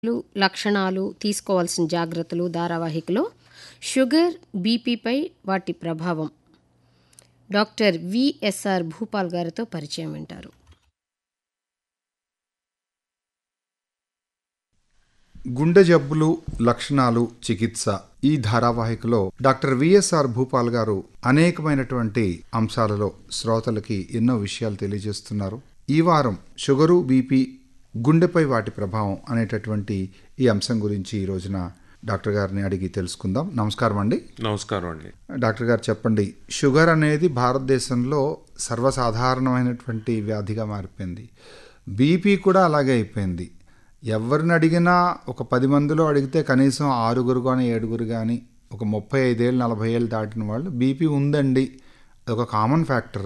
లు, లక్షణాలు, తీసుకోవాల్సిన జాగ్రత్తలు ధారావాహికలో షుగర్, బీపీపై వాటి ప్రభావం డాక్టర్ విఎస్ఆర్ భూపాల్ గారితో పరిచయం వింటారు గుండె జబ్బులు లక్షణాలు చికిత్స ఈ ధారావాహికలో డాక్టర్ విఎస్ఆర్ భూపాల్ గారు అనేకమైనటువంటి అంశాలలో శ్రోతలకి ఎన్నో విషయాలు తెలియజేస్తున్నారు ఈ వారం షుగరు బీపీ గుండెపై వాటి ప్రభావం అనేటటువంటి ఈ అంశం గురించి ఈ రోజున డాక్టర్ గారిని అడిగి తెలుసుకుందాం నమస్కారం అండి నమస్కారం అండి డాక్టర్ గారు చెప్పండి షుగర్ అనేది భారతదేశంలో సర్వసాధారణమైనటువంటి వ్యాధిగా మారిపోయింది బీపీ కూడా అలాగే అయిపోయింది ఎవరిని అడిగినా ఒక పది మందిలో అడిగితే కనీసం ఆరుగురు కానీ ఏడుగురు కానీ ఒక ముప్పై ఐదేళ్ళు నలభై ఏళ్ళు దాటిన వాళ్ళు బీపీ ఉందండి అదొక కామన్ ఫ్యాక్టర్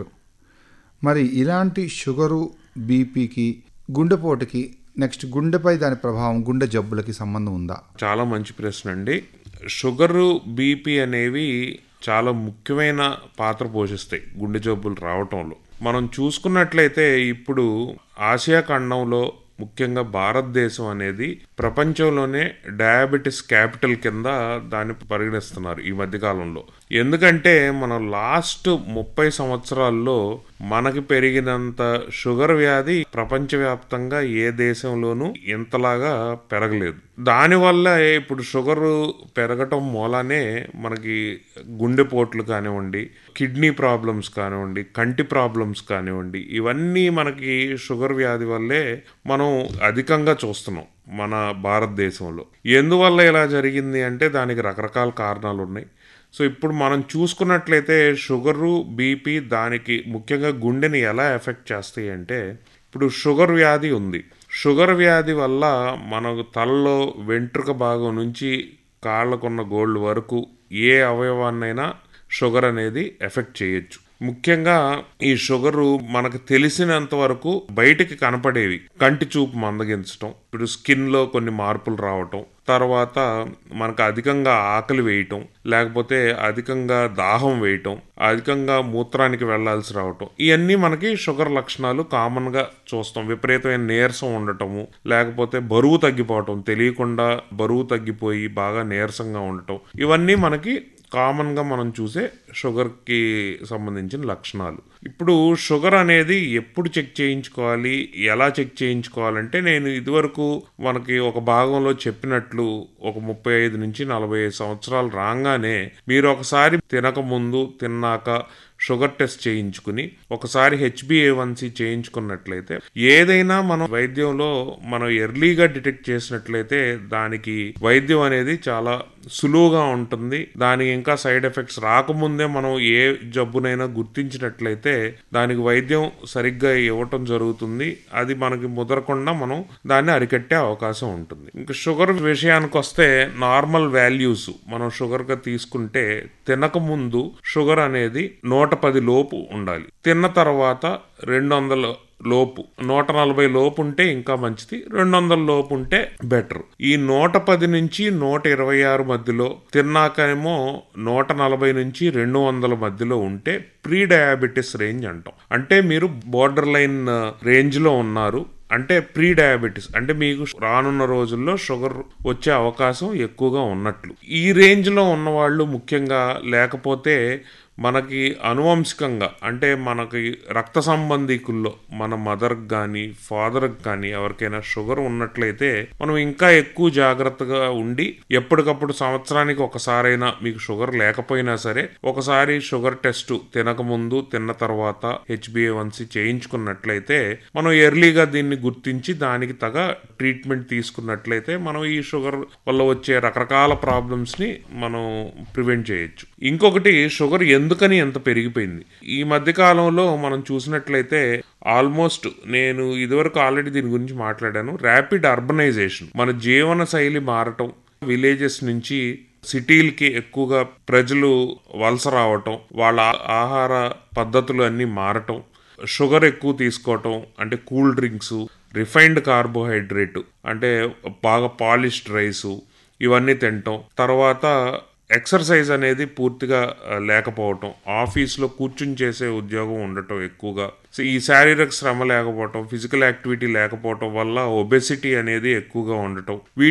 మరి ఇలాంటి షుగరు బీపీకి గుండెపోటుకి నెక్స్ట్ గుండెపై దాని ప్రభావం గుండె జబ్బులకి సంబంధం ఉందా చాలా మంచి ప్రశ్న అండి షుగరు బీపీ అనేవి చాలా ముఖ్యమైన పాత్ర పోషిస్తాయి గుండె జబ్బులు రావటంలో మనం చూసుకున్నట్లయితే ఇప్పుడు ఆసియా ఖండంలో ముఖ్యంగా భారతదేశం అనేది ప్రపంచంలోనే డయాబెటిస్ క్యాపిటల్ కింద దాన్ని పరిగణిస్తున్నారు ఈ మధ్యకాలంలో ఎందుకంటే మనం లాస్ట్ ముప్పై సంవత్సరాల్లో మనకి పెరిగినంత షుగర్ వ్యాధి ప్రపంచవ్యాప్తంగా ఏ దేశంలోనూ ఇంతలాగా పెరగలేదు దానివల్ల ఇప్పుడు షుగర్ పెరగటం మూలానే మనకి గుండెపోట్లు కానివ్వండి కిడ్నీ ప్రాబ్లమ్స్ కానివ్వండి కంటి ప్రాబ్లమ్స్ కానివ్వండి ఇవన్నీ మనకి షుగర్ వ్యాధి వల్లే మనం అధికంగా చూస్తున్నాం మన భారతదేశంలో ఎందువల్ల ఇలా జరిగింది అంటే దానికి రకరకాల కారణాలు ఉన్నాయి సో ఇప్పుడు మనం చూసుకున్నట్లయితే షుగరు బీపీ దానికి ముఖ్యంగా గుండెని ఎలా ఎఫెక్ట్ చేస్తాయి అంటే ఇప్పుడు షుగర్ వ్యాధి ఉంది షుగర్ వ్యాధి వల్ల మనకు తలలో వెంట్రుక భాగం నుంచి కాళ్ళకున్న గోల్డ్ వరకు ఏ అవయవాన్నైనా షుగర్ అనేది ఎఫెక్ట్ చేయొచ్చు ముఖ్యంగా ఈ షుగరు మనకు తెలిసినంత వరకు బయటికి కనపడేవి కంటి చూపు మందగించటం ఇప్పుడు స్కిన్ లో కొన్ని మార్పులు రావటం తర్వాత మనకు అధికంగా ఆకలి వేయటం లేకపోతే అధికంగా దాహం వేయటం అధికంగా మూత్రానికి వెళ్లాల్సి రావటం ఇవన్నీ మనకి షుగర్ లక్షణాలు కామన్ గా చూస్తాం విపరీతమైన నీరసం ఉండటము లేకపోతే బరువు తగ్గిపోవటం తెలియకుండా బరువు తగ్గిపోయి బాగా నీరసంగా ఉండటం ఇవన్నీ మనకి కామన్గా మనం చూసే షుగర్కి సంబంధించిన లక్షణాలు ఇప్పుడు షుగర్ అనేది ఎప్పుడు చెక్ చేయించుకోవాలి ఎలా చెక్ చేయించుకోవాలంటే నేను ఇదివరకు మనకి ఒక భాగంలో చెప్పినట్లు ఒక ముప్పై ఐదు నుంచి నలభై ఐదు సంవత్సరాలు రాగానే మీరు ఒకసారి తినక ముందు తిన్నాక షుగర్ టెస్ట్ చేయించుకుని ఒకసారి హెచ్బిఏవన్సి చేయించుకున్నట్లయితే ఏదైనా మనం వైద్యంలో మనం ఎర్లీగా డిటెక్ట్ చేసినట్లయితే దానికి వైద్యం అనేది చాలా సులువుగా ఉంటుంది దానికి ఇంకా సైడ్ ఎఫెక్ట్స్ రాకముందే మనం ఏ జబ్బునైనా గుర్తించినట్లయితే దానికి వైద్యం సరిగ్గా ఇవ్వటం జరుగుతుంది అది మనకి ముదరకుండా మనం దాన్ని అరికట్టే అవకాశం ఉంటుంది ఇంకా షుగర్ విషయానికి వస్తే నార్మల్ వాల్యూస్ మనం షుగర్గా తీసుకుంటే తినక ముందు షుగర్ అనేది నూట పది లోపు ఉండాలి తిన్న తర్వాత రెండు వందల లోపు నూట నలభై లోపు ఉంటే ఇంకా మంచిది రెండు వందల లోపు ఉంటే బెటర్ ఈ నూట పది నుంచి నూట ఇరవై ఆరు మధ్యలో తిన్నాకేమో నూట నలభై నుంచి రెండు వందల మధ్యలో ఉంటే ప్రీ డయాబెటిస్ రేంజ్ అంటాం అంటే మీరు బోర్డర్ లైన్ రేంజ్ లో ఉన్నారు అంటే ప్రీ డయాబెటిస్ అంటే మీకు రానున్న రోజుల్లో షుగర్ వచ్చే అవకాశం ఎక్కువగా ఉన్నట్లు ఈ రేంజ్లో ఉన్నవాళ్ళు ముఖ్యంగా లేకపోతే మనకి అనువంశికంగా అంటే మనకి రక్త సంబంధికుల్లో మన మదర్కి కానీ ఫాదర్కి కానీ ఎవరికైనా షుగర్ ఉన్నట్లయితే మనం ఇంకా ఎక్కువ జాగ్రత్తగా ఉండి ఎప్పటికప్పుడు సంవత్సరానికి ఒకసారైనా మీకు షుగర్ లేకపోయినా సరే ఒకసారి షుగర్ టెస్ట్ తినకముందు తిన్న తర్వాత హెచ్బిఏవన్సి చేయించుకున్నట్లయితే మనం ఎర్లీగా దీన్ని గుర్తించి దానికి తగ ట్రీట్మెంట్ తీసుకున్నట్లయితే మనం ఈ షుగర్ వల్ల వచ్చే రకరకాల ప్రాబ్లమ్స్ని మనం ప్రివెంట్ చేయొచ్చు ఇంకొకటి షుగర్ ఎందుకని ఎంత పెరిగిపోయింది ఈ మధ్య కాలంలో మనం చూసినట్లయితే ఆల్మోస్ట్ నేను ఇదివరకు ఆల్రెడీ దీని గురించి మాట్లాడాను ర్యాపిడ్ అర్బనైజేషన్ మన జీవన శైలి మారటం విలేజెస్ నుంచి సిటీలకి ఎక్కువగా ప్రజలు వలస రావటం వాళ్ళ ఆహార పద్ధతులు అన్నీ మారటం షుగర్ ఎక్కువ తీసుకోవటం అంటే కూల్ డ్రింక్స్ రిఫైన్డ్ కార్బోహైడ్రేట్ అంటే బాగా పాలిష్డ్ రైసు ఇవన్నీ తినటం తర్వాత ఎక్సర్సైజ్ అనేది పూర్తిగా లేకపోవటం ఆఫీస్లో కూర్చుని చేసే ఉద్యోగం ఉండటం ఎక్కువగా సో ఈ శారీరక శ్రమ లేకపోవటం ఫిజికల్ యాక్టివిటీ లేకపోవటం వల్ల ఒబెసిటీ అనేది ఎక్కువగా ఉండటం